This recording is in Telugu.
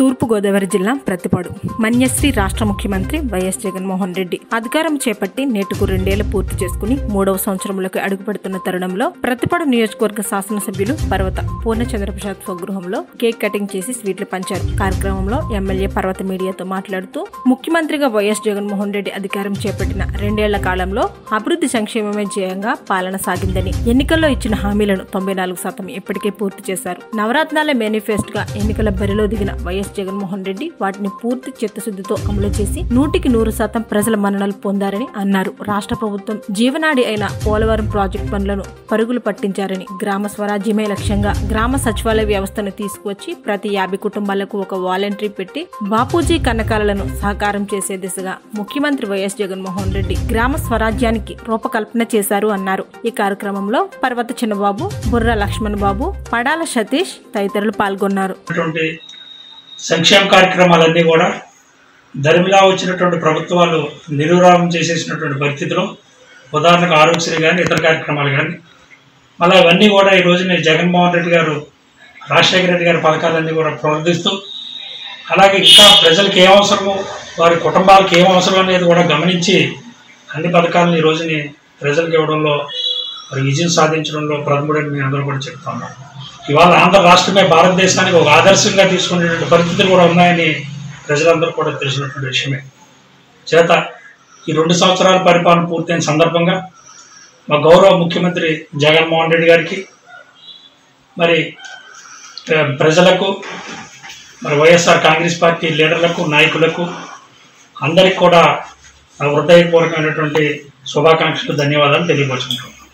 తూర్పుగోదావరి జిల్లా ప్రతిపాడు మన్యశ్రీ రాష్ట్ర ముఖ్యమంత్రి వైఎస్ జగన్మోహన్ రెడ్డి అధికారం చేపట్టి నేటికు రెండేళ్లు పూర్తి చేసుకుని మూడవ సంవత్సరంలోకి అడుగుపెడుతున్న తరుణంలో ప్రతిపాడు నియోజకవర్గ శాసనసభ్యులు పర్వత పూర్ణచంద్రప్రసాద్ స్వగృహంలో కేక్ కటింగ్ చేసి స్వీట్లు పంచారు కార్యక్రమంలో ఎమ్మెల్యే పర్వత మీడియాతో మాట్లాడుతూ ముఖ్యమంత్రిగా వైఎస్ జగన్మోహన్ రెడ్డి అధికారం చేపట్టిన రెండేళ్ల కాలంలో అభివృద్ధి సంక్షేమమే ధ్యేయంగా పాలన సాగిందని ఎన్నికల్లో ఇచ్చిన హామీలను తొంభై నాలుగు శాతం ఇప్పటికే పూర్తి చేశారు నవరత్నాల మేనిఫెస్టోగా ఎన్నికల బరిలో దిగిన వైఎస్ జగన్మోహన్ రెడ్డి వాటిని పూర్తి చిత్తశుద్ధితో అమలు చేసి నూటికి నూరు శాతం ప్రజల మన్ననలు పొందారని అన్నారు రాష్ట్ర ప్రభుత్వం జీవనాడి అయిన పోలవరం ప్రాజెక్టు పనులను పరుగులు పట్టించారని గ్రామ స్వరాజ్యమే లక్ష్యంగా గ్రామ సచివాలయ వ్యవస్థను తీసుకువచ్చి ప్రతి యాభై కుటుంబాలకు ఒక వాలంటరీ పెట్టి బాపూజీ కన్నకాలను సహకారం చేసే దిశగా ముఖ్యమంత్రి వైఎస్ జగన్మోహన్ రెడ్డి గ్రామ స్వరాజ్యానికి రూపకల్పన చేశారు అన్నారు ఈ కార్యక్రమంలో పర్వత చిన్నబాబు బుర్ర లక్ష్మణ్ బాబు పడాల సతీష్ తదితరులు పాల్గొన్నారు ఉన్నటువంటి సంక్షేమ కార్యక్రమాలన్నీ కూడా ధర్మిలా వచ్చినటువంటి ప్రభుత్వాలు నిరురామం చేసేసినటువంటి పరిస్థితిలో ఉదాహరణకు ఆరోగ్యశ్రీ కానీ ఇతర కార్యక్రమాలు కానీ మళ్ళీ ఇవన్నీ కూడా ఈ రోజున జగన్మోహన్ రెడ్డి గారు రాజశేఖర రెడ్డి గారి పథకాలన్నీ కూడా ప్రోత్సహిస్తూ అలాగే ఇంకా ప్రజలకు ఏం అవసరమో వారి కుటుంబాలకు ఏం అవసరం అనేది కూడా గమనించి అన్ని పథకాలను ఈ రోజుని ప్రజలకు ఇవ్వడంలో మరి విజయం సాధించడంలో ప్రథముడని మేము అందరూ కూడా చెప్తా ఉన్నాం ఇవాళ ఆంధ్ర రాష్ట్రమే భారతదేశానికి ఒక ఆదర్శంగా తీసుకునేటువంటి పరిస్థితులు కూడా ఉన్నాయని ప్రజలందరూ కూడా తెలిసినటువంటి విషయమే చేత ఈ రెండు సంవత్సరాల పరిపాలన పూర్తయిన సందర్భంగా మా గౌరవ ముఖ్యమంత్రి జగన్మోహన్ రెడ్డి గారికి మరి ప్ర- ప్రజలకు మరి వైఎస్ఆర్ కాంగ్రెస్ పార్టీ లీడర్లకు నాయకులకు అందరికి కూడా నా హృదయపూర్వకమైనటువంటి శుభాకాంక్షలు ధన్యవాదాలు తెలియపరుచుకుంటున్నాను